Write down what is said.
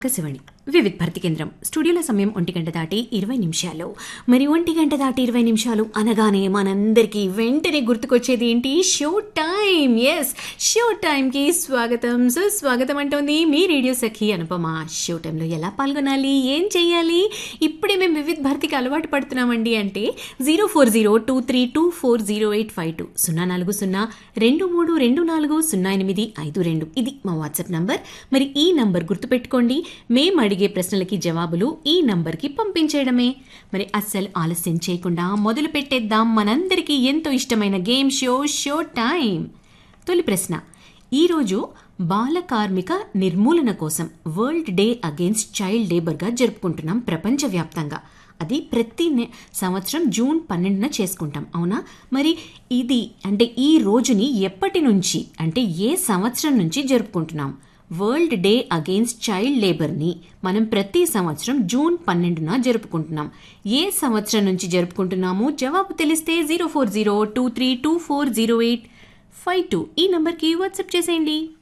ఆకాశవాణి వివిధ భారతి కేంద్రం స్టూడియోలో సమయం ఒంటి గంట దాటి ఇరవై నిమిషాలు మరి ఒంటి గంట దాటి ఇరవై నిమిషాలు అనగానే మనందరికీ వెంటనే గుర్తుకొచ్చేది ఏంటి షో టైం ఎస్ షో టైంకి స్వాగతం సుస్వాగతం అంటోంది మీ రేడియో సఖి అనుపమ షో టైంలో ఎలా పాల్గొనాలి ఏం చేయాలి ఇప్పుడే మేము వివిధ భారతికి అలవాటు పడుతున్నామండి అంటే zero four zero two three two four zero eight five two సున్నా నాలుగు సున్నా రెండు మూడు రెండు నాలుగు సున్నా ఎనిమిది ఐదు రెండు ఇది మా వాట్సాప్ నంబర్ మరి ఈ నంబర్ గుర్తుపెట్టుకోండి మేం అడిగే ప్రశ్నలకి జవాబులు ఈ నంబర్కి పంపించేయడమే మరి అస్సలు ఆలస్యం చేయకుండా మొదలు పెట్టేద్దాం మనందరికీ ఎంతో ఇష్టమైన గేమ్ షో షో టైం తొలి ప్రశ్న ఈరోజు బాల కార్మిక నిర్మూలన కోసం వరల్డ్ డే అగేన్స్ట్ చైల్డ్ లేబర్గా జరుపుకుంటున్నాం ప్రపంచవ్యాప్తంగా అది ప్రతి నె- సంవత్సరం జూన్ పన్నెండున చేసుకుంటాం అవునా మరి ఇది అంటే ఈ రోజుని ఎప్పటి నుంచి అంటే ఏ సంవత్సరం నుంచి జరుపుకుంటున్నాం వరల్డ్ డే అగెయిన్స్ట్ చైల్డ్ లేబర్ని మనం ప్రతి సంవత్సరం జూన్ పన్నెండున జరుపుకుంటున్నాం ఏ సంవత్సరం నుంచి జరుపుకుంటున్నాము జవాబు తెలిస్తే zero four zero two three two four zero eight five two ఈ నంబర్కి వాట్సాప్ చేసేయండి